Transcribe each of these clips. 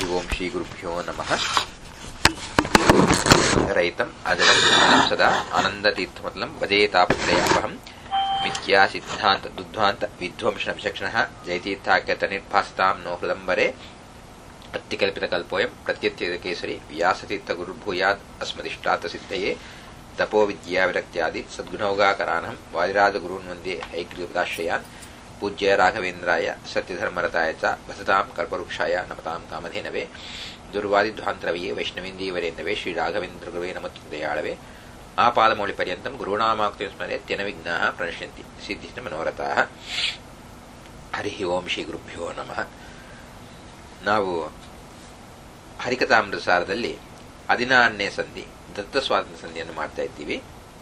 ಓಂ ಶ್ರೀ ಗುರುಭ್ಯೋ ನಮಃ ರೈತಂ ಅಜಲಂ ಸದಾ ಆನಂದತೀರ್ಥಮತಲಂ ವದೇತಾಪತ್ರಯಾಪಹಂ ಮಿಥ್ಯಾ ಸಿದ್ಧಾಂತ ದುಧ್ವಾಂತ ವಿಧ್ವಂಸನ ವಿಚಕ್ಷಣಃ ಜಯತೀರ್ಥಾಖ್ಯತ ನಿರ್ಭಾಸತಾಂ ನೋ ಹೃದಂಬರೆ ಅತ್ಯಕಲ್ಪಿತಕಲ್ಪೋಯಂ ಪ್ರತ್ಯತ್ಯದ ಕೇಸರಿ ವ್ಯಾಸತೀರ್ಥ ಗುರುರ್ಭೂಯಾದ್ ಅಸ್ಮದಿಷ್ಟಾತ ಸಿದ್ಧಯೇ ತಪೋ ವಿದ್ಯಾ ವಿರಕ್ತ್ಯಾದಿ ಸದ್ಗುಣೌಗಾಕರಾನಹಂ ವಾದಿರಾಜ ಗುರುನ್ ವಂದೇ ಹೈಗ್ರೀಪದಾಶ್ರಯಾನ್ ಪೂಜ್ಯ ರಾಘವೇಂದ್ರಾಯ ಸತ್ಯಧರ್ಮರತಾಯ ಚ ವಸತಾಂ ಕಲ್ಪವೃಕ್ಷಾಯ ನಮತಾಂ ಕಾಮಧೇನವೇ ದುರ್ವಾದಿಧ್ವಾಂತರವಿಯೇ ವೈಷ್ಣವೇಂದೀವರೇಂದವೇ ಶ್ರೀ ರಾಘವೇಂದ್ರ ಗುರುವೇ ನಮತ್ ದಯಾಳವೇ ಆಪಾದಮೌಳಿ ಪರ್ಯಂತಂ ಗುರುಣಾಮಾಕ್ತಿ ಸ್ಮರೆ ತ್ಯನ ವಿಘ್ನಾ ಪ್ರಣಶ್ಯಂತಿ ಸಿದ್ಧಿಷ್ಟ ಮನೋರಥಾ ಹರಿ ಓಂ ಶ್ರೀ ಗುರುಭ್ಯೋ ನಮಃ ನಾವು ಹರಿಕಥಾಮೃತಸಾರದಲ್ಲಿ ಹದಿನಾರನೇ ಸಂಧಿ ದತ್ತ ಸ್ವಾತಂತ್ರ್ಯ ಸಂಧಿಯನ್ನು ಮಾಡ್ತಾ ಇದ್ದೀವಿ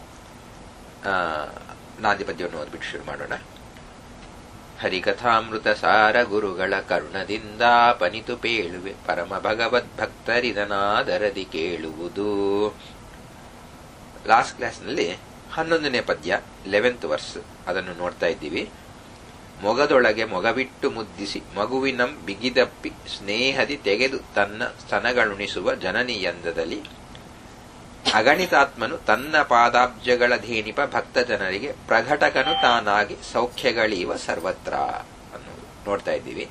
ನಾದಿ ಪದ್ಯವನ್ನು ಓದ್ಬಿಟ್ಟು ಶುರು ಮಾಡೋಣ ಹರಿಕಥಾಮೃತ ಸಾರ ಗುರುಗಳ ಕರುಣದಿಂದ ಪನಿತು ಪೇಳುವೆ ಪರಮ ಭಗವದ್ ಭಕ್ತರಿದನಾದರದಿ ಕೇಳುವುದು ಲಾಸ್ಟ್ ಕ್ಲಾಸ್ನಲ್ಲಿ ಹನ್ನೊಂದನೇ ಪದ್ಯ ಲೆವೆಂತ್ ವರ್ಸ್ ಅದನ್ನು ನೋಡ್ತಾ ಇದ್ದೀವಿ ಮೊಗದೊಳಗೆ ಮೊಗವಿಟ್ಟು ಮುದ್ದಿಸಿ ಮಗುವಿನಂ ಬಿಗಿದಪ್ಪಿ ಸ್ನೇಹದಿ ತೆಗೆದು ತನ್ನ ಸ್ತನಗಳುಣಿಸುವ ಜನನಿಯಂದದಲ್ಲಿ ಅಗಣಿತಾತ್ಮನು ತನ್ನ ಪಾದಾಬ್ಜಗಳ ಧೇನಿಪ ಭಕ್ತ ಜನರಿಗೆ ಪ್ರಘಟಕನು ತಾನಾಗಿ ಸೌಖ್ಯಗಳೀವ ಸರ್ವತ್ರ ಅನ್ನೋದು ನೋಡ್ತಾ ಇದ್ದೀವಿ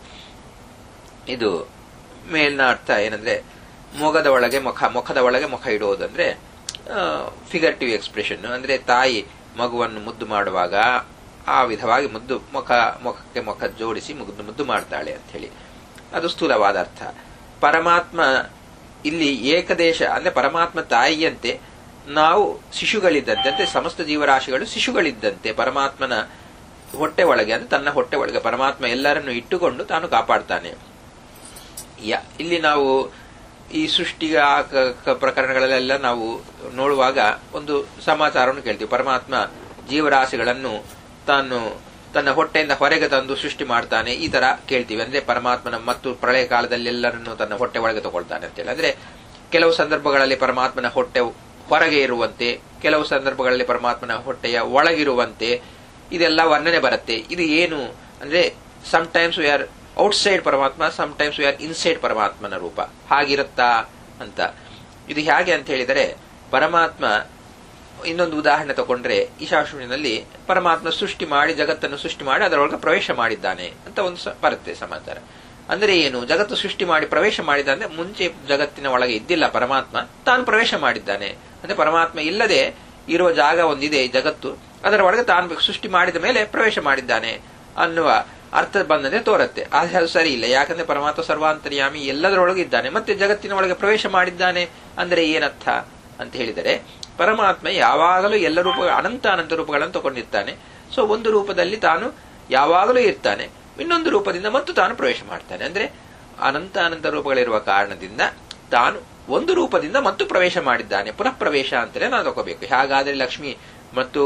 ಇದು ಮೇಲಿನ ಅರ್ಥ ಏನಂದ್ರೆ ಮೊಗದ ಒಳಗೆ ಮುಖ ಮುಖದ ಒಳಗೆ ಮುಖ ಇಡುವುದಂದ್ರೆ ಫಿಗರ್ಟಿವ್ ಎಕ್ಸ್ಪ್ರೆಷನ್ ಅಂದ್ರೆ ತಾಯಿ ಮಗುವನ್ನು ಮುದ್ದು ಮಾಡುವಾಗ ಆ ವಿಧವಾಗಿ ಮುದ್ದು ಮುಖ ಮುಖಕ್ಕೆ ಮುಖ ಜೋಡಿಸಿ ಮುದ್ದು ಮುದ್ದು ಮಾಡ್ತಾಳೆ ಅಂತ ಹೇಳಿ ಅದು ಸ್ಥೂಲವಾದ ಅರ್ಥ ಪರಮಾತ್ಮ ಇಲ್ಲಿ ಏಕದೇಶ ಅಂದ್ರೆ ಪರಮಾತ್ಮ ತಾಯಿಯಂತೆ ನಾವು ಶಿಶುಗಳಿದ್ದಂತೆ ಅಂದ್ರೆ ಸಮಸ್ತ ಜೀವರಾಶಿಗಳು ಶಿಶುಗಳಿದ್ದಂತೆ ಪರಮಾತ್ಮನ ಹೊಟ್ಟೆ ಒಳಗೆ ಅಂದ್ರೆ ತನ್ನ ಹೊಟ್ಟೆ ಒಳಗೆ ಪರಮಾತ್ಮ ಎಲ್ಲರನ್ನು ಇಟ್ಟುಕೊಂಡು ತಾನು ಕಾಪಾಡ್ತಾನೆ ಇಲ್ಲಿ ನಾವು ಈ ಸೃಷ್ಟಿಗ ಪ್ರಕರಣಗಳಲ್ಲೆಲ್ಲ ನಾವು ನೋಡುವಾಗ ಒಂದು ಸಮಾಚಾರವನ್ನು ಕೇಳ್ತೀವಿ ಪರಮಾತ್ಮ ಜೀವರಾಶಿಗಳನ್ನು ತಾನು ತನ್ನ ಹೊಟ್ಟೆಯಿಂದ ಹೊರಗೆ ತಂದು ಸೃಷ್ಟಿ ಮಾಡ್ತಾನೆ ಈ ತರ ಕೇಳ್ತೀವಿ ಅಂದ್ರೆ ಪರಮಾತ್ಮನ ಮತ್ತು ಪ್ರಳಯ ಕಾಲದಲ್ಲಿ ಎಲ್ಲರನ್ನು ತನ್ನ ಹೊಟ್ಟೆ ಒಳಗೆ ತಗೊಳ್ತಾನೆ ಅಂತೇಳಿ ಅಂದ್ರೆ ಕೆಲವು ಸಂದರ್ಭಗಳಲ್ಲಿ ಪರಮಾತ್ಮನ ಹೊಟ್ಟೆ ಹೊರಗೆ ಇರುವಂತೆ ಕೆಲವು ಸಂದರ್ಭಗಳಲ್ಲಿ ಪರಮಾತ್ಮನ ಹೊಟ್ಟೆಯ ಒಳಗಿರುವಂತೆ ಇದೆಲ್ಲ ವರ್ಣನೆ ಬರುತ್ತೆ ಇದು ಏನು ಅಂದ್ರೆ sometimes we are outside Paramatma sometimes we are inside ಪರಮಾತ್ಮನ ರೂಪ ಹಾಗಿರುತ್ತಾ ಅಂತ ಇದು ಹೇಗೆ ಅಂತ ಹೇಳಿದರೆ ಪರಮಾತ್ಮ ಇನ್ನೊಂದು ಉದಾಹರಣೆ ತಗೊಂಡ್ರೆ ಈಶಾಶ್ವನಿನಲ್ಲಿ ಪರಮಾತ್ಮ ಸೃಷ್ಟಿ ಮಾಡಿ ಜಗತ್ತನ್ನು ಸೃಷ್ಟಿ ಮಾಡಿ ಅದರೊಳಗೆ ಪ್ರವೇಶ ಮಾಡಿದ್ದಾನೆ ಅಂತ ಒಂದು ಬರುತ್ತೆ ಸಮಾಚಾರ ಅಂದ್ರೆ ಏನು ಜಗತ್ತು ಸೃಷ್ಟಿ ಮಾಡಿ ಪ್ರವೇಶ ಮಾಡಿದ್ದಾನೆ ಮುಂಚೆ ಜಗತ್ತಿನ ಒಳಗೆ ಇದ್ದಿಲ್ಲ ಪರಮಾತ್ಮ ತಾನು ಪ್ರವೇಶ ಮಾಡಿದ್ದಾನೆ ಅಂದ್ರೆ ಪರಮಾತ್ಮ ಇಲ್ಲದೆ ಇರುವ ಜಾಗ ಒಂದಿದೆ ಜಗತ್ತು ಅದರ ಒಳಗೆ ತಾನು ಸೃಷ್ಟಿ ಮಾಡಿದ ಮೇಲೆ ಪ್ರವೇಶ ಮಾಡಿದ್ದಾನೆ ಅನ್ನುವ ಅರ್ಥ ಬಂದಂತೆ ತೋರತ್ತೆ ಅದು ಸರಿ ಇಲ್ಲ ಯಾಕಂದ್ರೆ ಪರಮಾತ್ಮ ಸರ್ವಾಂತರ್ಯಾಮಿ ಎಲ್ಲದರೊಳಗೆ ಇದ್ದಾನೆ ಮತ್ತೆ ಜಗತ್ತಿನ ಒಳಗೆ ಪ್ರವೇಶ ಮಾಡಿದ್ದಾನೆ ಅಂದ್ರೆ ಏನರ್ಥ ಅಂತ ಹೇಳಿದರೆ ಪರಮಾತ್ಮ ಯಾವಾಗಲೂ ಎಲ್ಲ ರೂಪ ಅನಂತ ಅನಂತ ರೂಪಗಳನ್ನು ತಗೊಂಡಿರ್ತಾನೆ ಸೊ ಒಂದು ರೂಪದಲ್ಲಿ ತಾನು ಯಾವಾಗಲೂ ಇರ್ತಾನೆ ಇನ್ನೊಂದು ರೂಪದಿಂದ ಮತ್ತು ತಾನು ಪ್ರವೇಶ ಮಾಡ್ತಾನೆ ಅಂದ್ರೆ ಅನಂತ ಅನಂತ ರೂಪಗಳಿರುವ ಕಾರಣದಿಂದ ತಾನು ಒಂದು ರೂಪದಿಂದ ಮತ್ತು ಪ್ರವೇಶ ಮಾಡಿದ್ದಾನೆ ಪುನಃ ಪ್ರವೇಶ ಅಂತಲೇ ನಾವು ತಗೋಬೇಕು ಹಾಗಾದ್ರೆ ಲಕ್ಷ್ಮಿ ಮತ್ತು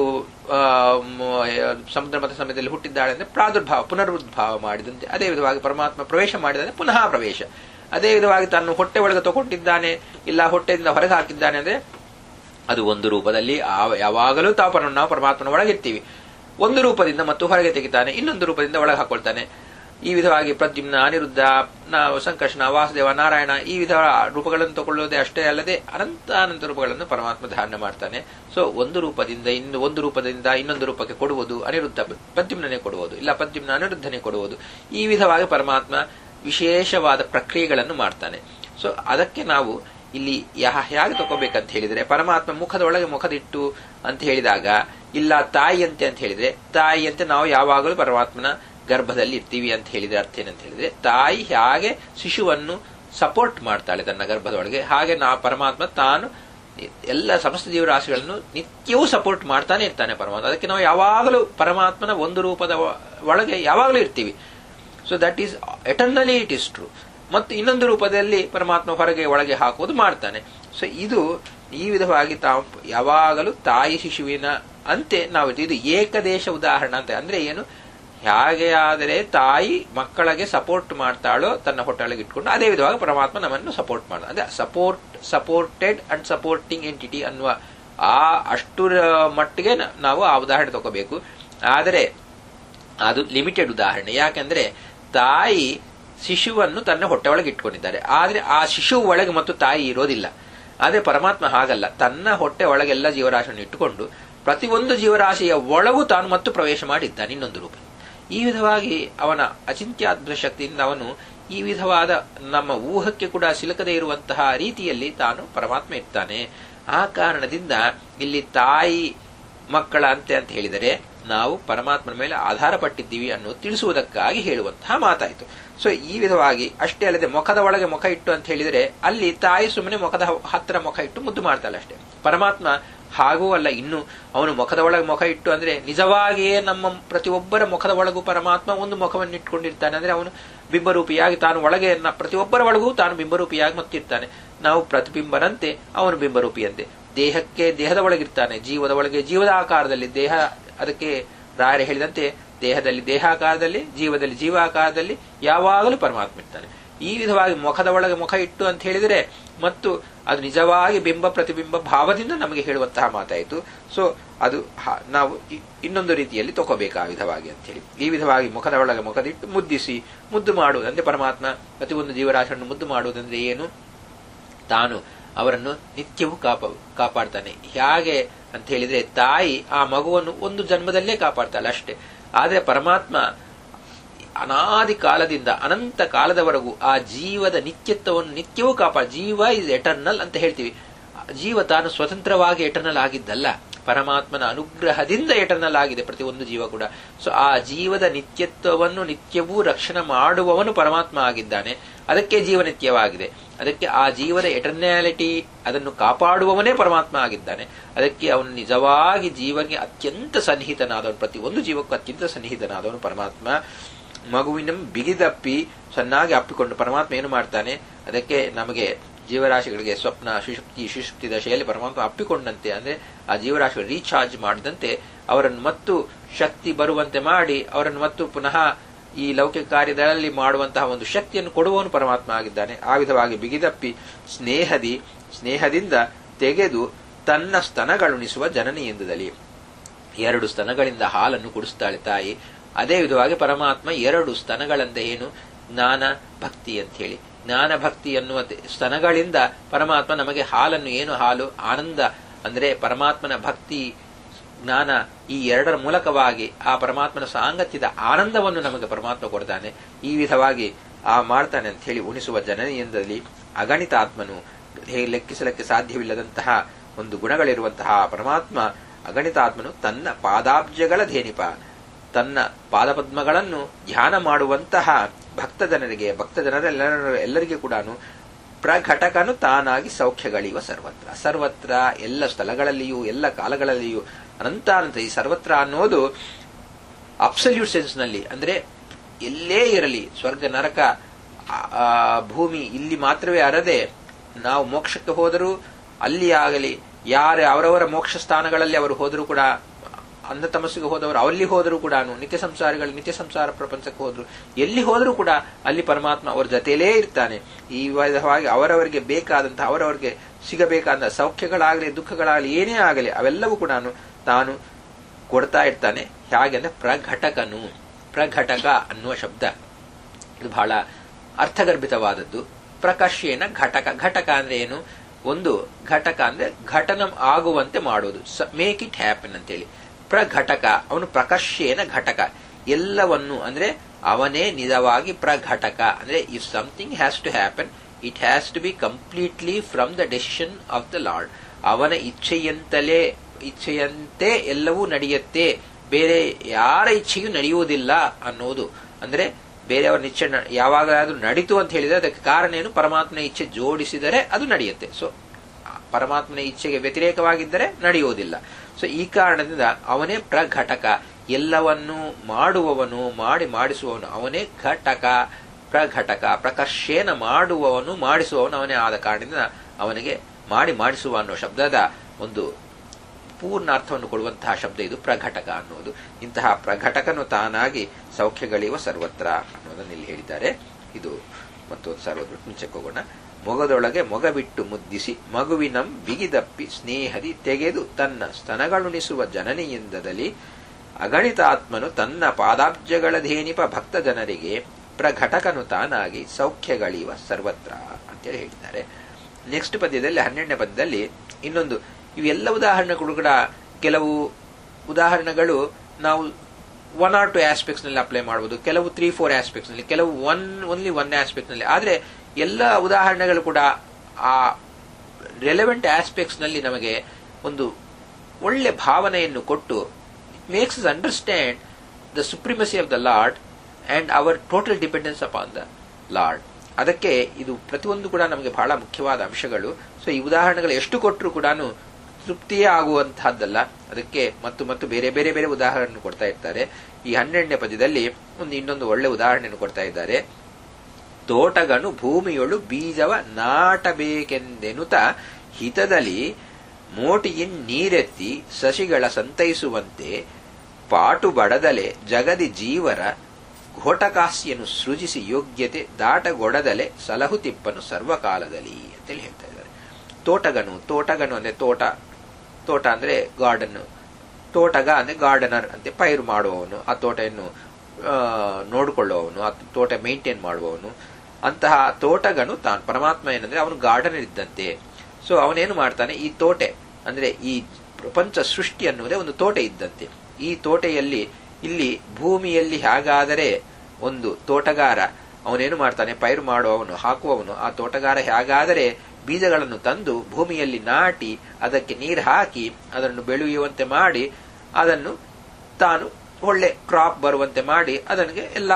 ಸಮುದ್ರ ಮತ ಸಮಯದಲ್ಲಿ ಹುಟ್ಟಿದ್ದಾಳೆ ಅಂದ್ರೆ ಪ್ರಾದುರ್ಭಾವ ಪುನರುದ್ಭಾವ ಮಾಡಿದಂತೆ ಅದೇ ವಿಧವಾಗಿ ಪರಮಾತ್ಮ ಪ್ರವೇಶ ಮಾಡಿದಂತೆ ಪುನಃ ಪ್ರವೇಶ ಅದೇ ವಿಧವಾಗಿ ತಾನು ಹೊಟ್ಟೆ ಒಳಗೆ ತಗೊಂಡಿದ್ದಾನೆ ಇಲ್ಲ ಹೊಟ್ಟೆಯಿಂದ ಹೊರಗೆ ಹಾಕಿದ್ದಾನೆ ಅಂದ್ರೆ ಅದು ಒಂದು ರೂಪದಲ್ಲಿ ಯಾವಾಗಲೂ ತಾವು ನಾವು ಪರಮಾತ್ಮನ ಒಳಗಿರ್ತೀವಿ ಒಂದು ರೂಪದಿಂದ ಮತ್ತು ಹೊರಗೆ ತೆಗಿತಾನೆ ಇನ್ನೊಂದು ರೂಪದಿಂದ ಒಳಗೆ ಹಾಕೊಳ್ತಾನೆ ಈ ವಿಧವಾಗಿ ಪ್ರದ್ಯುಮ್ನ ಅನಿರುದ್ಧ ನಾವು ಸಂಕರ್ಷಣ ವಾಸುದೇವ ನಾರಾಯಣ ಈ ವಿಧ ರೂಪಗಳನ್ನು ತಗೊಳ್ಳೋದೇ ಅಷ್ಟೇ ಅಲ್ಲದೆ ಅನಂತ ಅನಂತ ರೂಪಗಳನ್ನು ಪರಮಾತ್ಮ ಧಾರಣೆ ಮಾಡ್ತಾನೆ ಸೊ ಒಂದು ರೂಪದಿಂದ ಇನ್ನು ಒಂದು ರೂಪದಿಂದ ಇನ್ನೊಂದು ರೂಪಕ್ಕೆ ಕೊಡುವುದು ಅನಿರುದ್ಧ ಪ್ರದ್ಯುಮ್ನೇ ಕೊಡುವುದು ಇಲ್ಲ ಪ್ರದ್ಯುಮ್ನ ಅನಿರುದ್ಧನೇ ಕೊಡುವುದು ಈ ವಿಧವಾಗಿ ಪರಮಾತ್ಮ ವಿಶೇಷವಾದ ಪ್ರಕ್ರಿಯೆಗಳನ್ನು ಮಾಡ್ತಾನೆ ಸೊ ಅದಕ್ಕೆ ನಾವು ಇಲ್ಲಿ ಹೇಗೆ ತಗೋಬೇಕಂತ ಹೇಳಿದ್ರೆ ಪರಮಾತ್ಮ ಮುಖದೊಳಗೆ ಮುಖದಿಟ್ಟು ಅಂತ ಹೇಳಿದಾಗ ಇಲ್ಲ ತಾಯಿಯಂತೆ ಅಂತ ಹೇಳಿದ್ರೆ ತಾಯಿಯಂತೆ ನಾವು ಯಾವಾಗಲೂ ಪರಮಾತ್ಮನ ಗರ್ಭದಲ್ಲಿ ಇರ್ತೀವಿ ಅಂತ ಹೇಳಿದ್ರೆ ಅರ್ಥ ಏನಂತ ಹೇಳಿದ್ರೆ ತಾಯಿ ಹೇಗೆ ಶಿಶುವನ್ನು ಸಪೋರ್ಟ್ ಮಾಡ್ತಾಳೆ ತನ್ನ ಗರ್ಭದೊಳಗೆ ಹಾಗೆ ನಾ ಪರಮಾತ್ಮ ತಾನು ಎಲ್ಲ ಸಮಸ್ತ ಜೀವರಾಶಿಗಳನ್ನು ನಿತ್ಯವೂ ಸಪೋರ್ಟ್ ಮಾಡ್ತಾನೆ ಇರ್ತಾನೆ ಪರಮಾತ್ಮ ಅದಕ್ಕೆ ನಾವು ಯಾವಾಗಲೂ ಪರಮಾತ್ಮನ ಒಂದು ರೂಪದ ಒಳಗೆ ಯಾವಾಗಲೂ ಇರ್ತೀವಿ so that is eternally it is true ಮತ್ತು ಇನ್ನೊಂದು ರೂಪದಲ್ಲಿ ಪರಮಾತ್ಮ ಹೊರಗೆ ಒಳಗೆ ಹಾಕುವುದು ಮಾಡ್ತಾನೆ ಸೊ ಇದು ಈ ವಿಧವಾಗಿ ತಾವು ಯಾವಾಗಲೂ ತಾಯಿ ಶಿಶುವಿನ ಅಂತೆ ನಾವು ಇದು ಏಕದೇಶ ಉದಾಹರಣೆ ಅಂತ ಅಂದ್ರೆ ಏನು ಹೇಗೆ ಆದರೆ ತಾಯಿ ಮಕ್ಕಳಿಗೆ ಸಪೋರ್ಟ್ ಮಾಡ್ತಾಳೋ ತನ್ನ ಹೊಟ್ಟೆಳಗೆ ಇಟ್ಕೊಂಡು ಅದೇ ವಿಧವಾಗಿ ಪರಮಾತ್ಮ ನಮ್ಮನ್ನು ಸಪೋರ್ಟ್ ಮಾಡ ಅಂದ್ರೆ support supported and supporting entity ಅನ್ನುವ ಆ ಅಷ್ಟು ಮಟ್ಟಿಗೆ ನಾವು ಆ ಉದಾಹರಣೆ ತಗೋಬೇಕು ಆದರೆ ಅದು ಲಿಮಿಟೆಡ್ ಉದಾಹರಣೆ ಯಾಕಂದ್ರೆ ತಾಯಿ ಶಿಶುವನ್ನು ತನ್ನ ಹೊಟ್ಟೆ ಒಳಗೆ ಇಟ್ಕೊಂಡಿದ್ದಾರೆ ಆದ್ರೆ ಆ ಶಿಶು ಒಳಗೆ ಮತ್ತು ತಾಯಿ ಇರೋದಿಲ್ಲ ಆದ್ರೆ ಪರಮಾತ್ಮ ಹಾಗಲ್ಲ ತನ್ನ ಹೊಟ್ಟೆ ಒಳಗೆಲ್ಲ ಜೀವರಾಶಿಯನ್ನು ಇಟ್ಟುಕೊಂಡು ಪ್ರತಿಯೊಂದು ಜೀವರಾಶಿಯ ಒಳಗೂ ತಾನು ಮತ್ತು ಪ್ರವೇಶ ಮಾಡಿದ್ದಾನೆ ಇನ್ನೊಂದು ರೂಪ ಈ ವಿಧವಾಗಿ ಅವನ ಅಚಿಂತ್ಯಾದ್ಭುತ ಶಕ್ತಿಯಿಂದ ಅವನು ಈ ವಿಧವಾದ ನಮ್ಮ ಊಹಕ್ಕೆ ಕೂಡ ಸಿಲುಕದೇ ಇರುವಂತಹ ರೀತಿಯಲ್ಲಿ ತಾನು ಪರಮಾತ್ಮ ಇರ್ತಾನೆ ಆ ಕಾರಣದಿಂದ ಇಲ್ಲಿ ತಾಯಿ ಮಕ್ಕಳ ಅಂತೆ ಅಂತ ಹೇಳಿದರೆ ನಾವು ಪರಮಾತ್ಮನ ಮೇಲೆ ಆಧಾರ ಪಟ್ಟಿದ್ದೀವಿ ಅನ್ನೋ ತಿಳಿಸುವುದಕ್ಕಾಗಿ ಹೇಳುವಂತಹ ಮಾತಾಯಿತು ಸೊ ಈ ವಿಧವಾಗಿ ಅಷ್ಟೇ ಅಲ್ಲದೆ ಮುಖದ ಒಳಗೆ ಮುಖ ಇಟ್ಟು ಅಂತ ಹೇಳಿದರೆ ಅಲ್ಲಿ ತಾಯಿ ಸುಮ್ಮನೆ ಮುಖದ ಹತ್ತಿರ ಮುಖ ಇಟ್ಟು ಮುದ್ದು ಮಾಡ್ತಾಳೆ ಅಷ್ಟೇ ಪರಮಾತ್ಮ ಹಾಗೂ ಅಲ್ಲ ಇನ್ನು ಅವನು ಮುಖದ ಒಳಗೆ ಮುಖ ಇಟ್ಟು ಅಂದ್ರೆ ನಿಜವಾಗಿಯೇ ನಮ್ಮ ಪ್ರತಿಯೊಬ್ಬರ ಮುಖದ ಒಳಗೂ ಪರಮಾತ್ಮ ಒಂದು ಮುಖವನ್ನು ಇಟ್ಕೊಂಡಿರ್ತಾನೆ ಅಂದ್ರೆ ಅವನು ಬಿಂಬರೂಪಿಯಾಗಿ ತಾನು ಒಳಗೆ ಪ್ರತಿಯೊಬ್ಬರ ಒಳಗೂ ತಾನು ಬಿಂಬರೂಪಿಯಾಗಿ ಮತ್ತಿರ್ತಾನೆ ನಾವು ಪ್ರತಿಬಿಂಬರಂತೆ ಅವನು ಬಿಂಬರೂಪಿಯಂತೆ ದೇಹಕ್ಕೆ ದೇಹದ ಒಳಗಿರ್ತಾನೆ ಜೀವದ ಒಳಗೆ ಜೀವದ ಆಕಾರದಲ್ಲಿ ದೇಹ ಅದಕ್ಕೆ ರಾಯರು ಹೇಳಿದಂತೆ ದೇಹದಲ್ಲಿ ದೇಹಾಕಾರದಲ್ಲಿ ಜೀವದಲ್ಲಿ ಜೀವಾಕಾರದಲ್ಲಿ ಯಾವಾಗಲೂ ಪರಮಾತ್ಮ ಇರ್ತಾನೆ ಈ ವಿಧವಾಗಿ ಮುಖದ ಒಳಗೆ ಮುಖ ಇಟ್ಟು ಅಂತ ಹೇಳಿದರೆ ಮತ್ತು ಅದು ನಿಜವಾಗಿ ಬಿಂಬ ಪ್ರತಿಬಿಂಬ ಭಾವದಿಂದ ನಮಗೆ ಹೇಳುವಂತಹ ಮಾತಾಯಿತು ಸೊ ಅದು ನಾವು ಇನ್ನೊಂದು ರೀತಿಯಲ್ಲಿ ತಗೋಬೇಕು ಆ ವಿಧವಾಗಿ ಅಂತ ಹೇಳಿ ಈ ವಿಧವಾಗಿ ಮುಖದ ಒಳಗೆ ಮುಖದಿಟ್ಟು ಮುದ್ದಿಸಿ ಮುದ್ದು ಮಾಡುವುದಂದ್ರೆ ಪರಮಾತ್ಮ ಪ್ರತಿಯೊಂದು ಜೀವರಾಶಿಯನ್ನು ಮುದ್ದು ಮಾಡುವುದಂದ್ರೆ ಏನು ತಾನು ಅವರನ್ನು ನಿತ್ಯವೂ ಕಾಪ ಕಾಪಾಡ್ತಾನೆ ಹೇಗೆ ಅಂತ ಹೇಳಿದ್ರೆ ತಾಯಿ ಆ ಮಗುವನ್ನು ಒಂದು ಜನ್ಮದಲ್ಲೇ ಕಾಪಾಡ್ತಾಳೆ ಅಷ್ಟೇ ಆದರೆ ಪರಮಾತ್ಮ ಅನಾದಿ ಕಾಲದಿಂದ ಅನಂತ ಕಾಲದವರೆಗೂ ಆ ಜೀವದ ನಿತ್ಯತ್ವವನ್ನು ನಿತ್ಯವೂ ಕಾಪಾಡ ಜೀವ ಇಸ್ ಎಟರ್ನಲ್ ಅಂತ ಹೇಳ್ತೀವಿ ಜೀವ ತಾನು ಸ್ವತಂತ್ರವಾಗಿ ಎಟರ್ನಲ್ ಆಗಿದ್ದಲ್ಲ ಪರಮಾತ್ಮನ ಅನುಗ್ರಹದಿಂದ ಎಟರ್ನಲ್ ಆಗಿದೆ ಪ್ರತಿಯೊಂದು ಜೀವ ಕೂಡ ಸೊ ಆ ಜೀವದ ನಿತ್ಯತ್ವವನ್ನು ನಿತ್ಯವೂ ರಕ್ಷಣೆ ಮಾಡುವವನು ಪರಮಾತ್ಮ ಆಗಿದ್ದಾನೆ ಅದಕ್ಕೆ ಜೀವ ನಿತ್ಯವಾಗಿದೆ ಅದಕ್ಕೆ ಆ ಜೀವದ ಎಟರ್ನ್ಯಾಲಿಟಿ ಅದನ್ನು ಕಾಪಾಡುವವನೇ ಪರಮಾತ್ಮ ಆಗಿದ್ದಾನೆ ಅದಕ್ಕೆ ಅವನು ನಿಜವಾಗಿ ಜೀವನಿಗೆ ಅತ್ಯಂತ ಸನ್ನಿಹಿತನಾದವನು ಪ್ರತಿಯೊಂದು ಜೀವಕ್ಕೂ ಅತ್ಯಂತ ಸನ್ನಿಹಿತನಾದವನು ಪರಮಾತ್ಮ ಮಗುವಿನ ಬಿಗಿದಪ್ಪಿ ಚೆನ್ನಾಗಿ ಅಪ್ಪಿಕೊಂಡು ಪರಮಾತ್ಮ ಏನು ಮಾಡ್ತಾನೆ ಅದಕ್ಕೆ ನಮಗೆ ಜೀವರಾಶಿಗಳಿಗೆ ಸ್ವಪ್ನ ಸುಷುಪ್ತಿ ಸುಷುಪ್ತಿ ದಶೆಯಲ್ಲಿ ಪರಮಾತ್ಮ ಅಪ್ಪಿಕೊಂಡಂತೆ ಅಂದ್ರೆ ಆ ಜೀವರಾಶಿಗಳು ರೀಚಾರ್ಜ್ ಮಾಡಿದಂತೆ ಅವರನ್ನು ಮತ್ತು ಶಕ್ತಿ ಬರುವಂತೆ ಮಾಡಿ ಅವರನ್ನು ಮತ್ತು ಪುನಃ ಈ ಲೌಕಿಕ ಕಾರ್ಯದಲ್ಲಿ ಮಾಡುವಂತಹ ಒಂದು ಶಕ್ತಿಯನ್ನು ಕೊಡುವವನು ಪರಮಾತ್ಮ ಆಗಿದ್ದಾನೆ ಆ ವಿಧವಾಗಿ ಬಿಗಿದಪ್ಪಿ ಸ್ನೇಹದಿ ಸ್ನೇಹದಿಂದ ತೆಗೆದು ತನ್ನ ಸ್ತನಗಳುಣಿಸುವ ಜನನಿ ಎಂದುದಲಿ ಎರಡು ಸ್ತನಗಳಿಂದ ಹಾಲನ್ನು ಕುಡಿಸ್ತಾಳೆ ತಾಯಿ ಅದೇ ವಿಧವಾಗಿ ಪರಮಾತ್ಮ ಎರಡು ಸ್ತನಗಳಂದ ಏನು ಜ್ಞಾನ ಭಕ್ತಿ ಅಂತ ಹೇಳಿ ಜ್ಞಾನ ಭಕ್ತಿ ಎನ್ನುವ ಸ್ತನಗಳಿಂದ ಪರಮಾತ್ಮ ನಮಗೆ ಹಾಲನ್ನು ಏನು ಹಾಲು ಆನಂದ ಅಂದ್ರೆ ಪರಮಾತ್ಮನ ಭಕ್ತಿ ಜ್ಞಾನ ಈ ಎರಡರ ಮೂಲಕವಾಗಿ ಆ ಪರಮಾತ್ಮನ ಸಾಂಗತ್ಯದ ಆನಂದವನ್ನು ನಮಗೆ ಪರಮಾತ್ಮ ಕೊಡ್ತಾನೆ ಈ ವಿಧವಾಗಿ ಆ ಮಾಡ್ತಾನೆ ಅಂತ ಹೇಳಿ ಉಣಿಸುವ ಜನನಿಯಿಂದಲೇ ಅಗಣಿತಾತ್ಮನು ಲೆಕ್ಕಿಸಲಿಕ್ಕೆ ಸಾಧ್ಯವಿಲ್ಲದಂತಹ ಒಂದು ಗುಣಗಳಿರುವಂತಹ ಪರಮಾತ್ಮ ಅಗಣಿತಾತ್ಮನು ತನ್ನ ಪಾದಾಬ್ಜಗಳ ಧೇನಿಪ ತನ್ನ ಪಾದಪದ್ಮಗಳನ್ನು ಧ್ಯಾನ ಮಾಡುವಂತಹ ಭಕ್ತ ಜನರಿಗೆ ಭಕ್ತ ಜನರೆಲ್ಲರ ಎಲ್ಲರಿಗೂ ಕೂಡ ಪ್ರಘಟಕನು ತಾನಾಗಿ ಸೌಖ್ಯಗಳಿವ ಸರ್ವತ್ರ ಸರ್ವತ್ರ ಎಲ್ಲ ಸ್ಥಳಗಳಲ್ಲಿಯೂ ಎಲ್ಲ ಕಾಲಗಳಲ್ಲಿಯೂ ಅನಂತಾನಂತ ಈ ಸರ್ವತ್ರ ಅನ್ನೋದು ಅಬ್ಸಲ್ಯೂಟ್ ಸೆನ್ಸ್ನಲ್ಲಿ ಅಂದ್ರೆ ಎಲ್ಲೇ ಇರಲಿ ಸ್ವರ್ಗ ನರಕ ಭೂಮಿ ಇಲ್ಲಿ ಮಾತ್ರವೇ ಅರದೆ ನಾವು ಮೋಕ್ಷಕ್ಕೆ ಹೋದರೂ ಅಲ್ಲಿ ಆಗಲಿ ಯಾರೇ ಅವರವರ ಮೋಕ್ಷ ಸ್ಥಾನಗಳಲ್ಲಿ ಅವರು ಹೋದರೂ ಕೂಡ ಅಂಧ ತಮಸ್ಸಿಗೆ ಹೋದವರು ಅಲ್ಲಿ ಹೋದರೂ ಕೂಡ ನಿತ್ಯ ಸಂಸಾರಿಗಳು ನಿತ್ಯ ಸಂಸಾರ ಪ್ರಪಂಚಕ್ಕೆ ಹೋದ್ರು ಎಲ್ಲಿ ಹೋದರೂ ಕೂಡ ಅಲ್ಲಿ ಪರಮಾತ್ಮ ಅವರ ಜೊತೆಯಲ್ಲೇ ಇರ್ತಾನೆ ಈ ವಿಧವಾಗಿ ಅವರವರಿಗೆ ಬೇಕಾದಂತಹ ಅವರವರಿಗೆ ಸಿಗಬೇಕಾದ ಸೌಖ್ಯಗಳಾಗಲಿ ದುಃಖಗಳಾಗಲಿ ಏನೇ ಆಗಲಿ ಅವೆಲ್ಲವೂ ಕೂಡ ತಾನು ಕೊಡ್ತಾ ಇರ್ತಾನೆ ಹೇಗೆ ಅಂದ್ರೆ ಪ್ರಘಟಕನು ಪ್ರಘಟಕ ಅನ್ನುವ ಶಬ್ದ ಇದು ಬಹಳ ಅರ್ಥಗರ್ಭಿತವಾದದ್ದು ಪ್ರಕಾಶ್ಯೇನ ಘಟಕ ಘಟಕ ಅಂದ್ರೆ ಏನು ಒಂದು ಘಟಕ ಅಂದ್ರೆ ಘಟನ ಆಗುವಂತೆ ಮಾಡೋದು ಮೇಕ್ ಇಟ್ ಹ್ಯಾಪನ್ ಅಂತೇಳಿ ಪ್ರಘಟಕ ಅವನು ಪ್ರಕಾಶ್ಯೇನ ಘಟಕ ಎಲ್ಲವನ್ನು ಅಂದ್ರೆ ಅವನೇ ನಿಜವಾಗಿ ಪ್ರಘಟಕ ಅಂದ್ರೆ if something has to happen it has to be completely from the decision of the lord ಅವನ ಇಚ್ಛೆಯಂತಲೇ ಇಚ್ಛೆಯಂತೆ ಎಲ್ಲವೂ ನಡೆಯುತ್ತೆ ಬೇರೆ ಯಾರ ಇಚ್ಛೆಯೂ ನಡೆಯುವುದಿಲ್ಲ ಅನ್ನೋದು ಅಂದ್ರೆ ಬೇರೆಯವರ ಇಚ್ಛೆ ಯಾವಾಗಲಾದ್ರೂ ನಡೀತು ಅಂತ ಹೇಳಿದ್ರೆ ಅದಕ್ಕೆ ಕಾರಣ ಏನು ಪರಮಾತ್ಮನ ಇಚ್ಛೆ ಜೋಡಿಸಿದರೆ ಅದು ನಡೆಯುತ್ತೆ ಸೊ ಪರಮಾತ್ಮನ ಇಚ್ಛೆಗೆ ವ್ಯತಿರೇಕವಾಗಿದ್ದರೆ ನಡೆಯುವುದಿಲ್ಲ ಸೊ ಈ ಕಾರಣದಿಂದ ಅವನೇ ಪ್ರಘಟಕ ಎಲ್ಲವನ್ನೂ ಮಾಡುವವನು ಮಾಡಿ ಮಾಡಿಸುವವನು ಅವನೇ ಘಟಕ ಪ್ರಘಟಕ ಪ್ರಕರ್ಷೇನ ಮಾಡುವವನು ಮಾಡಿಸುವವನು ಅವನೇ ಆದ ಕಾರಣದಿಂದ ಅವನಿಗೆ ಮಾಡಿ ಮಾಡಿಸುವ ಅನ್ನೋ ಶಬ್ದದ ಒಂದು ಪೂರ್ಣ ಅರ್ಥವನ್ನು ಕೊಡುವಂತಹ ಶಬ್ದ ಇದು ಪ್ರಘಟಕ ಅನ್ನೋದು ಇಂತಹ ಪ್ರಘಟಕನು ತಾನಾಗಿ ಸೌಖ್ಯಗಳಿವ ಸರ್ವತ್ರ ಅನ್ನೋದನ್ನು ಇಲ್ಲಿ ಹೇಳಿದ್ದಾರೆ ಇದು ಮತ್ತೊಂದು ಸರ್ವತ್ರ ಮುಂಚೆಗೆ ಹೋಗೋಣ ಮೊಗದೊಳಗೆ ಮೊಗ ಬಿಟ್ಟು ಮುದ್ದಿಸಿ ಮಗುವಿನಂ ಬಿಗಿದಪ್ಪಿ ಸ್ನೇಹದಿ ತೆಗೆದು ತನ್ನ ಸ್ತನಗಳುಣಿಸುವ ಜನನಿಯಿಂದದಲ್ಲಿ ಅಗಣಿತಾತ್ಮನು ತನ್ನ ಪಾದಾಬ್ಜಗಳ ಧೇನಿಪ ಭಕ್ತ ಜನರಿಗೆ ಪ್ರಘಟಕನು ತಾನಾಗಿ ಸೌಖ್ಯಗಳಿವ ಸರ್ವತ್ರ ಅಂತೇಳಿ ಹೇಳಿದ್ದಾರೆ ನೆಕ್ಸ್ಟ್ ಪದ್ಯದಲ್ಲಿ ಹನ್ನೆರಡನೇ ಪದ್ಯದಲ್ಲಿ ಇನ್ನೊಂದು ಇವೆಲ್ಲ ಉದಾಹರಣೆಗಳು ಕೂಡ ಕೆಲವು ಉದಾಹರಣೆಗಳು ನಾವು ಒನ್ ಆರ್ ಟು ಆಸ್ಪೆಕ್ಟ್ಸ್ ನಲ್ಲಿ ಅಪ್ಲೈ ಮಾಡಬಹುದು ಕೆಲವು ತ್ರೀ ಫೋರ್ ಆಸ್ಪೆಕ್ಟ್ಸ್ ನಲ್ಲಿ ಕೆಲವು ಒನ್ ಓನ್ಲಿ ಒನ್ ಆಸ್ಪೆಕ್ಟ್ ನಲ್ಲಿ ಆದ್ರೆ ಎಲ್ಲ ಉದಾಹರಣೆಗಳು ಕೂಡ ಆ ರೆಲೆವೆಂಟ್ ಆಸ್ಪೆಕ್ಟ್ಸ್ ನಲ್ಲಿ ನಮಗೆ ಒಂದು ಒಳ್ಳೆ ಭಾವನೆಯನ್ನು ಕೊಟ್ಟು it makes us understand the supremacy of the lord and our total dependence upon the lord ಅದಕ್ಕೆ ಇದು ಪ್ರತಿಯೊಂದು ಕೂಡ ನಮಗೆ ಬಹಳ ಮುಖ್ಯವಾದ ಅಂಶಗಳು ಸೊ ಈ ಉದಾಹರಣೆಗಳು ಎಷ್ಟು ಕೊಟ್ಟರು ಕೂಡ ತೃಪ್ತಿಯೇ ಆಗುವಂತಹದ್ದಲ್ಲ ಅದಕ್ಕೆ ಮತ್ತು ಮತ್ತು ಬೇರೆ ಬೇರೆ ಬೇರೆ ಉದಾಹರಣೆ ಕೊಡ್ತಾ ಇರ್ತಾರೆ ಈ ಹನ್ನೆರಡನೇ ಪದ್ಯದಲ್ಲಿ ಒಂದು ಇನ್ನೊಂದು ಒಳ್ಳೆ ಉದಾಹರಣೆಯನ್ನು ಕೊಡ್ತಾ ಇದ್ದಾರೆ ತೋಟಗನು ಭೂಮಿಯೊಳು ಬೀಜವ ನಾಟಬೇಕೆಂದೆನುತ ಹಿತದಲ್ಲಿ ಮೋಟಿಯಿನ್ ನೀರೆತ್ತಿ ಸಸಿಗಳ ಸಂತೈಸುವಂತೆ ಪಾಟು ಬಡದಲೆ ಜಗದಿ ಜೀವರ ಘೋಟಕಾಸ್ಯನು ಸೃಜಿಸಿ ಯೋಗ್ಯತೆ ದಾಟಗೊಡದಲೆ ಸಲಹುತಿಪ್ಪನು ಸರ್ವಕಾಲದಲ್ಲಿ ಅಂತೇಳಿ ಹೇಳ್ತಾ ಇದ್ದಾರೆ ತೋಟಗನು ತೋಟಗನು ಅಂದ್ರೆ ತೋಟ ತೋಟ ಅಂದ್ರೆ ಗಾರ್ಡನ್ ತೋಟಗ ಅಂದ್ರೆ ಗಾರ್ಡನರ್ ಅಂತೆ ಪೈರು ಮಾಡುವವನು ಆ ತೋಟವನ್ನು ನೋಡಿಕೊಳ್ಳುವವನು ಆ ತೋಟ ಮೇಂಟೈನ್ ಮಾಡುವವನು ಅಂತಹ ತೋಟಗನು ತಾನು ಪರಮಾತ್ಮ ಏನಂದ್ರೆ ಅವನು ಗಾರ್ಡನರ್ ಇದ್ದಂತೆ ಸೊ ಅವನೇನು ಮಾಡ್ತಾನೆ ಈ ತೋಟೆ ಅಂದ್ರೆ ಈ ಪ್ರಪಂಚ ಸೃಷ್ಟಿ ಅನ್ನುವುದೇ ಒಂದು ತೋಟೆ ಇದ್ದಂತೆ ಈ ತೋಟೆಯಲ್ಲಿ ಇಲ್ಲಿ ಭೂಮಿಯಲ್ಲಿ ಹೇಗಾದರೆ ಒಂದು ತೋಟಗಾರ ಅವನೇನು ಮಾಡ್ತಾನೆ ಪೈರು ಮಾಡುವವನು ಹಾಕುವವನು ಆ ತೋಟಗಾರ ಹೇಗಾದರೆ ಬೀಜಗಳನ್ನು ತಂದು ಭೂಮಿಯಲ್ಲಿ ನಾಟಿ ಅದಕ್ಕೆ ನೀರು ಹಾಕಿ ಅದನ್ನು ಬೆಳೆಯುವಂತೆ ಮಾಡಿ ಅದನ್ನು ತಾನು ಒಳ್ಳೆ ಕ್ರಾಪ್ ಬರುವಂತೆ ಮಾಡಿ ಅದನಿಗೆ ಎಲ್ಲ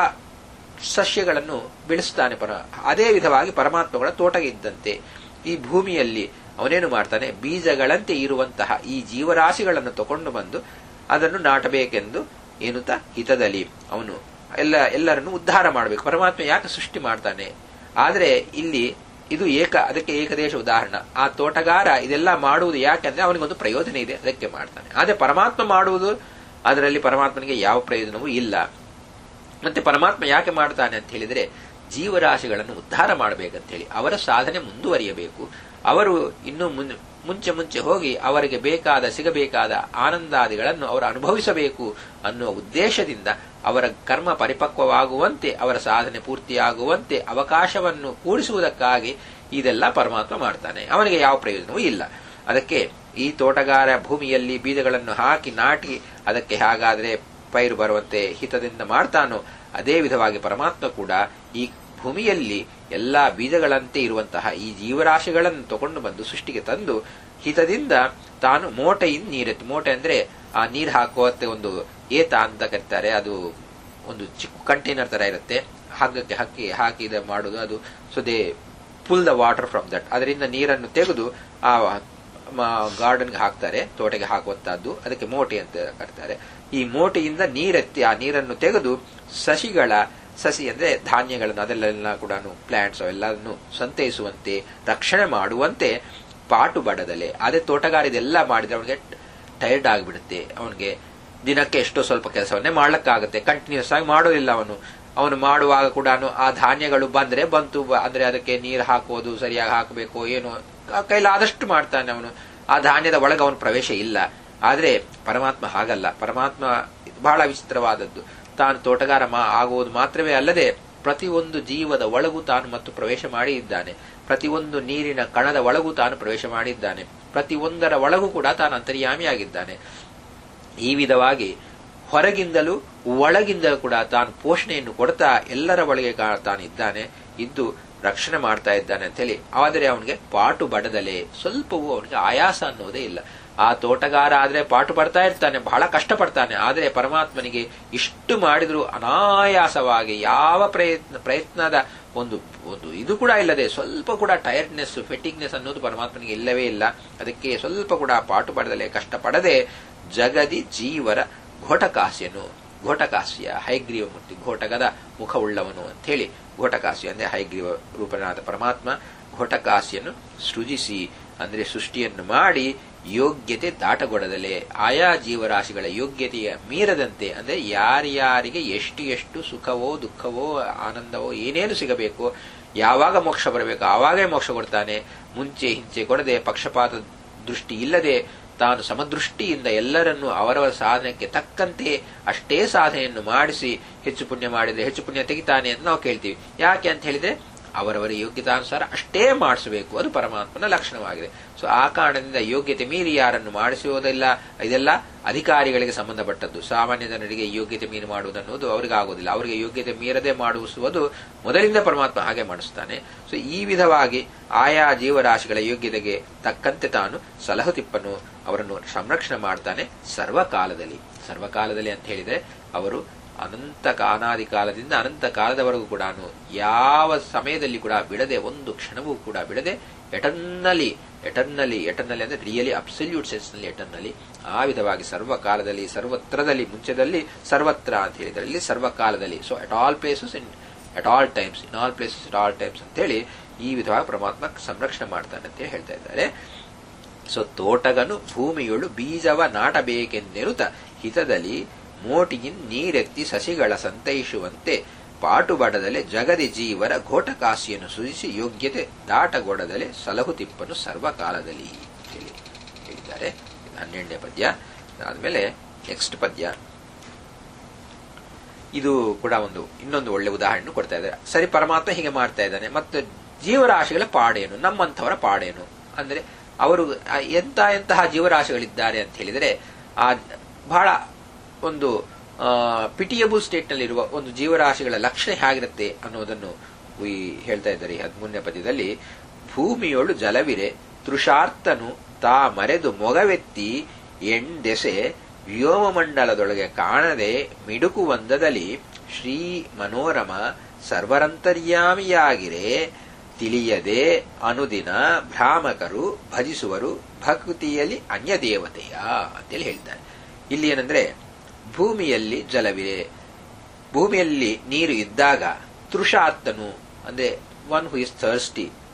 ಸಸ್ಯಗಳನ್ನು ಬೆಳೆಸ್ತಾನೆ ಪರ ಅದೇ ವಿಧವಾಗಿ ಪರಮಾತ್ಮಗಳ ತೋಟ ಇದ್ದಂತೆ ಈ ಭೂಮಿಯಲ್ಲಿ ಅವನೇನು ಮಾಡ್ತಾನೆ ಬೀಜಗಳಂತೆ ಇರುವಂತಹ ಈ ಜೀವರಾಶಿಗಳನ್ನು ತಗೊಂಡು ಬಂದು ಅದನ್ನು ನಾಟಬೇಕೆಂದು ಏನುತ್ತ ಹಿತದಲ್ಲಿ ಅವನು ಎಲ್ಲ ಎಲ್ಲರನ್ನು ಉದ್ಧಾರ ಮಾಡಬೇಕು ಪರಮಾತ್ಮ ಯಾಕೆ ಸೃಷ್ಟಿ ಮಾಡ್ತಾನೆ ಆದ್ರೆ ಇಲ್ಲಿ ಇದು ಏಕ ಅದಕ್ಕೆ ಏಕದೇಶ ಉದಾಹರಣ ಆ ತೋಟಗಾರ ಇದೆಲ್ಲ ಮಾಡುವುದು ಯಾಕೆಂದ್ರೆ ಅವನಿಗೊಂದು ಪ್ರಯೋಜನ ಇದೆ ಅದಕ್ಕೆ ಮಾಡ್ತಾನೆ ಆದ್ರೆ ಪರಮಾತ್ಮ ಮಾಡುವುದು ಅದರಲ್ಲಿ ಪರಮಾತ್ಮನಿಗೆ ಯಾವ ಪ್ರಯೋಜನವೂ ಇಲ್ಲ ಮತ್ತೆ ಪರಮಾತ್ಮ ಯಾಕೆ ಮಾಡ್ತಾನೆ ಅಂತ ಹೇಳಿದ್ರೆ ಜೀವರಾಶಿಗಳನ್ನು ಉದ್ಧಾರ ಮಾಡಬೇಕಂತ ಹೇಳಿ ಅವರ ಸಾಧನೆ ಮುಂದುವರಿಯಬೇಕು ಅವರು ಇನ್ನು ಮುಂಚೆ ಮುಂಚೆ ಹೋಗಿ ಅವರಿಗೆ ಬೇಕಾದ ಸಿಗಬೇಕಾದ ಆನಂದಾದಿಗಳನ್ನು ಅವರು ಅನುಭವಿಸಬೇಕು ಅನ್ನುವ ಉದ್ದೇಶದಿಂದ ಅವರ ಕರ್ಮ ಪರಿಪಕ್ವವಾಗುವಂತೆ ಅವರ ಸಾಧನೆ ಪೂರ್ತಿಯಾಗುವಂತೆ ಅವಕಾಶವನ್ನು ಕೂಡಿಸುವುದಕ್ಕಾಗಿ ಇದೆಲ್ಲ ಪರಮಾತ್ಮ ಮಾಡ್ತಾನೆ ಅವನಿಗೆ ಯಾವ ಪ್ರಯೋಜನವೂ ಇಲ್ಲ ಅದಕ್ಕೆ ಈ ತೋಟಗಾರ ಭೂಮಿಯಲ್ಲಿ ಬೀಜಗಳನ್ನು ಹಾಕಿ ನಾಟಿ ಅದಕ್ಕೆ ಹಾಗಾದ್ರೆ ಪೈರು ಬರುವಂತೆ ಹಿತದಿಂದ ಮಾಡ್ತಾನೋ ಅದೇ ವಿಧವಾಗಿ ಪರಮಾತ್ಮ ಕೂಡ ಈ ಭೂಮಿಯಲ್ಲಿ ಎಲ್ಲಾ ಬೀಜಗಳಂತೆ ಇರುವಂತಹ ಈ ಜೀವರಾಶಿಗಳನ್ನು ತಗೊಂಡು ಬಂದು ಸೃಷ್ಟಿಗೆ ತಂದು ಹಿತದಿಂದ ತಾನು ಮೋಟೆಯಿಂದ ನೀರೆತ್ತು ಮೋಟೆ ಅಂದ್ರೆ ಆ ನೀರು ಹಾಕುವಂತೆ ಒಂದು ಏತ ಅಂತ ಕರೀತಾರೆ ಅದು ಒಂದು ಚಿಕ್ಕ ಕಂಟೈನರ್ ತರ ಇರುತ್ತೆ ಹಗ್ಗಕ್ಕೆ ಹಾಕಿ ಹಾಕಿ ಮಾಡುದು ಅದು so they pull the water from that ಅದರಿಂದ ನೀರನ್ನು ತೆಗೆದು ಆ ಗಾರ್ಡನ್ಗೆ ಹಾಕ್ತಾರೆ ತೋಟಗೆ ಹಾಕುವಂತಹದ್ದು ಅದಕ್ಕೆ ಮೋಟೆ ಅಂತ ಕರೀತಾರೆ ಈ ಮೋಟೆಯಿಂದ ನೀರೆತ್ತಿ ಆ ನೀರನ್ನು ತೆಗೆದು ಸಸಿಗಳ ಸಸಿ ಅಂದ್ರೆ ಧಾನ್ಯಗಳನ್ನು ಅದೆಲ್ಲ ಕೂಡ ಪ್ಲಾಂಟ್ಸ್ ಎಲ್ಲವನ್ನು ಸಂತೈಸುವಂತೆ ರಕ್ಷಣೆ ಮಾಡುವಂತೆ ಪಾಟು ಬಡದಲೆ ಅದೇ ತೋಟಗಾರ ಇದೆಲ್ಲ ಮಾಡಿದ್ರೆ ಅವನಿಗೆ ಟೈರ್ಡ್ ಆಗಿಬಿಡುತ್ತೆ ಅವನಿಗೆ ದಿನಕ್ಕೆ ಎಷ್ಟೋ ಸ್ವಲ್ಪ ಕೆಲಸವನ್ನೇ ಮಾಡ್ಲಿಕ್ಕಾಗುತ್ತೆ ಕಂಟಿನ್ಯೂಸ್ ಆಗಿ ಮಾಡೋದಿಲ್ಲ ಅವನು ಅವನು ಮಾಡುವಾಗ ಕೂಡ ಆ ಧಾನ್ಯಗಳು ಬಂದ್ರೆ ಬಂತು ಅಂದ್ರೆ ಅದಕ್ಕೆ ನೀರು ಹಾಕೋದು ಸರಿಯಾಗಿ ಹಾಕಬೇಕು ಏನು ಕೈಲಾದಷ್ಟು ಮಾಡ್ತಾನೆ ಅವನು ಆ ಧಾನ್ಯದ ಒಳಗೆ ಅವನ ಪ್ರವೇಶ ಇಲ್ಲ ಆದ್ರೆ ಪರಮಾತ್ಮ ಹಾಗಲ್ಲ ಪರಮಾತ್ಮ ಬಹಳ ವಿಚಿತ್ರವಾದದ್ದು ತಾನು ತೋಟಗಾರ ಮಾ ಆಗುವುದು ಮಾತ್ರವೇ ಅಲ್ಲದೆ ಪ್ರತಿಯೊಂದು ಜೀವದ ಒಳಗೂ ತಾನು ಮತ್ತು ಪ್ರವೇಶ ಮಾಡಿ ಇದ್ದಾನೆ ಪ್ರತಿಯೊಂದು ನೀರಿನ ಕಣದ ಒಳಗೂ ತಾನು ಪ್ರವೇಶ ಮಾಡಿದ್ದಾನೆ ಪ್ರತಿಯೊಂದರ ಒಳಗೂ ಕೂಡ ತಾನು ಅಂತರ್ಯಾಮಿಯಾಗಿದ್ದಾನೆ ಈ ವಿಧವಾಗಿ ಹೊರಗಿಂದಲೂ ಒಳಗಿಂದಲೂ ಕೂಡ ತಾನು ಪೋಷಣೆಯನ್ನು ಕೊಡ್ತಾ ಎಲ್ಲರ ಒಳಗೆ ತಾನಿದ್ದಾನೆ ಇದ್ದು ರಕ್ಷಣೆ ಮಾಡ್ತಾ ಇದ್ದಾನೆ ಅಂತ ಹೇಳಿ ಆದರೆ ಅವನಿಗೆ ಪಾಟು ಬಡದಲೆ ಸ್ವಲ್ಪವೂ ಅವನಿಗೆ ಆಯಾಸ ಅನ್ನೋದೇ ಇಲ್ಲ ಆ ತೋಟಗಾರ ಆದ್ರೆ ಪಾಟು ಪಡ್ತಾ ಇರ್ತಾನೆ ಬಹಳ ಕಷ್ಟಪಡ್ತಾನೆ ಆದರೆ ಪರಮಾತ್ಮನಿಗೆ ಇಷ್ಟು ಮಾಡಿದ್ರು ಅನಾಯಾಸವಾಗಿ ಯಾವ ಪ್ರಯತ್ನ ಪ್ರಯತ್ನದ ಒಂದು ಒಂದು ಇದು ಕೂಡ ಇಲ್ಲದೆ ಸ್ವಲ್ಪ ಕೂಡ ಟೈರ್ಡ್ನೆಸ್ ಫೆಟಿಗ್ನೆಸ್ ಅನ್ನೋದು ಪರಮಾತ್ಮನಿಗೆ ಇಲ್ಲವೇ ಇಲ್ಲ ಅದಕ್ಕೆ ಸ್ವಲ್ಪ ಕೂಡ ಪಾಟು ಪಡೆದಲೆ ಕಷ್ಟಪಡದೆ ಜಗದಿ ಜೀವರ ಘೋಟಕಾಸ್ಯನು ಘೋಟಕಾಸ್ಯ ಹೈಗ್ರೀವ ಮೂರ್ತಿ ಘೋಟಕದ ಮುಖವುಳ್ಳವನು ಅಂತ ಹೇಳಿ ಘೋಟಕಾಸ್ಯ ಅಂದ್ರೆ ಹೈಗ್ರೀವ ರೂಪನಾದ ಪರಮಾತ್ಮ ಘೋಟಕಾಸ್ಯನು ಸೃಜಿಸಿ ಅಂದ್ರೆ ಸೃಷ್ಟಿಯನ್ನು ಮಾಡಿ ಯೋಗ್ಯತೆ ದಾಟಗೊಡದಲೆ ಆಯಾ ಜೀವರಾಶಿಗಳ ಯೋಗ್ಯತೆಯ ಮೀರದಂತೆ ಅಂದ್ರೆ ಯಾರ್ಯಾರಿಗೆ ಎಷ್ಟು ಎಷ್ಟು ಸುಖವೋ ದುಃಖವೋ ಆನಂದವೋ ಏನೇನು ಸಿಗಬೇಕು ಯಾವಾಗ ಮೋಕ್ಷ ಬರಬೇಕು ಆವಾಗೇ ಮೋಕ್ಷ ಕೊಡ್ತಾನೆ ಮುಂಚೆ ಹಿಂಚೆ ಕೊಡದೆ ಪಕ್ಷಪಾತ ದೃಷ್ಟಿ ಇಲ್ಲದೆ ತಾನು ಸಮದೃಷ್ಟಿಯಿಂದ ಎಲ್ಲರನ್ನೂ ಅವರವರ ಸಾಧನಕ್ಕೆ ತಕ್ಕಂತೆ ಅಷ್ಟೇ ಸಾಧನೆಯನ್ನು ಮಾಡಿಸಿ ಹೆಚ್ಚು ಪುಣ್ಯ ಮಾಡಿದ್ರೆ ಹೆಚ್ಚು ಪುಣ್ಯ ತೆಗಿತಾನೆ ಅಂತ ನಾವು ಕೇಳ್ತೀವಿ ಯಾಕೆ ಅಂತ ಹೇಳಿದ್ರೆ ಅವರವರ ಯೋಗ್ಯತಾನುಸಾರ ಅಷ್ಟೇ ಮಾಡಿಸಬೇಕು ಅದು ಪರಮಾತ್ಮನ ಲಕ್ಷಣವಾಗಿದೆ ಸೊ ಆ ಕಾರಣದಿಂದ ಯೋಗ್ಯತೆ ಮೀರಿ ಯಾರನ್ನು ಮಾಡಿಸುವುದಿಲ್ಲ ಇದೆಲ್ಲ ಅಧಿಕಾರಿಗಳಿಗೆ ಸಂಬಂಧಪಟ್ಟದ್ದು ಸಾಮಾನ್ಯ ಜನರಿಗೆ ಯೋಗ್ಯತೆ ಮೀರಿ ಮಾಡುವುದನ್ನುವುದು ಅವರಿಗೆ ಆಗುವುದಿಲ್ಲ ಅವರಿಗೆ ಯೋಗ್ಯತೆ ಮೀರದೆ ಮಾಡಿಸುವುದು ಮೊದಲಿಂದ ಪರಮಾತ್ಮ ಹಾಗೆ ಮಾಡಿಸ್ತಾನೆ ಸೊ ಈ ವಿಧವಾಗಿ ಆಯಾ ಜೀವರಾಶಿಗಳ ಯೋಗ್ಯತೆಗೆ ತಕ್ಕಂತೆ ತಾನು ಸಲಹುತಿಪ್ಪನು ಅವರನ್ನು ಸಂರಕ್ಷಣೆ ಮಾಡ್ತಾನೆ ಸರ್ವಕಾಲದಲ್ಲಿ ಸರ್ವಕಾಲದಲ್ಲಿ ಅಂತ ಹೇಳಿದ್ರೆ ಅವರು ಅನಂತ ಅನಾದಿ ಕಾಲದಿಂದ ಅನಂತ ಕಾಲದವರೆಗೂ ಕೂಡ ಯಾವ ಸಮಯದಲ್ಲಿ ಕೂಡ ಬಿಡದೆ ಒಂದು ಕ್ಷಣವೂ ಕೂಡ ಬಿಡದೆ ಎಟರ್ನಲಿ ಎಟರ್ನಲಿ ಎಟರ್ನಲಿ ಅಂದ್ರೆ ರಿಯಲಿ ಅಬ್ಸಲ್ಯೂಟ್ ಸೆನ್ಸ್ ನಲ್ಲಿ ಎಟರ್ನಲಿ ಆ ವಿಧವಾಗಿ ಸರ್ವಕಾಲದಲ್ಲಿ ಸರ್ವತ್ರದಲ್ಲಿ ಮುಂಚೆದಲ್ಲಿ ಸರ್ವತ್ರ ಅಂತ ಹೇಳಿದ್ರೆ ಇಲ್ಲಿ ಸರ್ವಕಾಲದಲ್ಲಿ so at all places in at all times in all places at all times ಅಂತೇಳಿ ಈ ವಿಧವಾಗಿ ಪರಮಾತ್ಮ ಸಂರಕ್ಷಣೆ ಮಾಡ್ತಾನೆ ಅಂತ ಹೇಳ್ತಾ ಇದ್ದಾರೆ ಸೊ ತೋಟಗನು ಭೂಮಿಯೊಳು ಬೀಜವ ನಾಟಬೇಕೆಂದೆನುತ ಹಿತದಲ್ಲಿ ಮೋಟಿಗಿನ್ ನೀರೆತ್ತಿ ಸಸಿಗಳ ಸಂತೈಸುವಂತೆ ಪಾಟುಬಡದಲೆ ಜಗದಿ ಜೀವರ ಘೋಟಕಾಸಿಯನ್ನು ಸುರಿಸಿ ಯೋಗ್ಯತೆ ದಾಟಗೊಡದಲೆ ಸಲಹುತಿಪ್ಪನು ಸರ್ವಕಾಲದಲ್ಲಿ ಹೇಳಿ ಹೇಳಿದ್ದಾರೆ ಇದು ಹನ್ನೆರಡನೇ ಪದ್ಯ ಆದ್ಮೇಲೆ ನೆಕ್ಸ್ಟ್ ಪದ್ಯ ಇದು ಕೂಡ ಒಂದು ಇನ್ನೊಂದು ಒಳ್ಳೆ ಉದಾಹರಣೆ ಕೊಡ್ತಾ ಇದ್ದಾರೆ ಸರಿ ಪರಮಾತ್ಮ ಹೀಗೆ ಮಾಡ್ತಾ ಇದ್ದಾನೆ ಮತ್ತು ಜೀವರಾಶಿಗಳ ಪಾಡೇನು ನಮ್ಮಂಥವರ ಪಾಡೇನು ಅಂದ್ರೆ ಅವರು ಎಂತ ಎಂತಹ ಜೀವರಾಶಿಗಳಿದ್ದಾರೆ ಅಂತ ಹೇಳಿದರೆ ಆ ಬಹಳ ಒಂದು ಪಿಟಿಯಬಲ್ ಸ್ಟೇಟ್ ನಲ್ಲಿರುವ ಒಂದು ಜೀವರಾಶಿಗಳ ಲಕ್ಷಣ ಹೇಗಿರುತ್ತೆ ಅನ್ನೋದನ್ನು ಈ ಹೇಳ್ತಾ ಇದ್ದಾರೆ ಈ ಹದಿಮೂರನೇ ಪದ್ಯದಲ್ಲಿ ಭೂಮಿಯೊಳು ಜಲವಿರೆ ತೃಷಾರ್ತನು ತಾ ಮರೆದು ಮೊಗವೆತ್ತಿ ಎಣ್ದೆಸೆ ವ್ಯೋಮಮಂಡಲದೊಳಗೆ ಕಾಣದೆ ಮಿಡುಕು ಒಂದದಲ್ಲಿ ಶ್ರೀ ಮನೋರಮ ಸರ್ವರಂತರ್ಯಾಮಿಯಾಗಿರೆ ತಿಳಿಯದೆ ಅನುದಿನ ಭ್ರಾಮಕರು ಭಜಿಸುವರು ಭಕ್ತಿಯಲ್ಲಿ ಅನ್ಯ ದೇವತೆಯ ಅಂತೇಳಿ ಹೇಳ್ತಾರೆ ಇಲ್ಲಿ ಏನಂದ್ರೆ ಭೂಮಿಯಲ್ಲಿ ಜಲವಿದೆ ಭೂಮಿಯಲ್ಲಿ ನೀರು ಇದ್ದಾಗ ತೃಷಾತ್ತನು ಅಂದ್ರೆ ಒನ್ ಹೂ ಇಸ್ ಥರ್ಸ್ಟಿ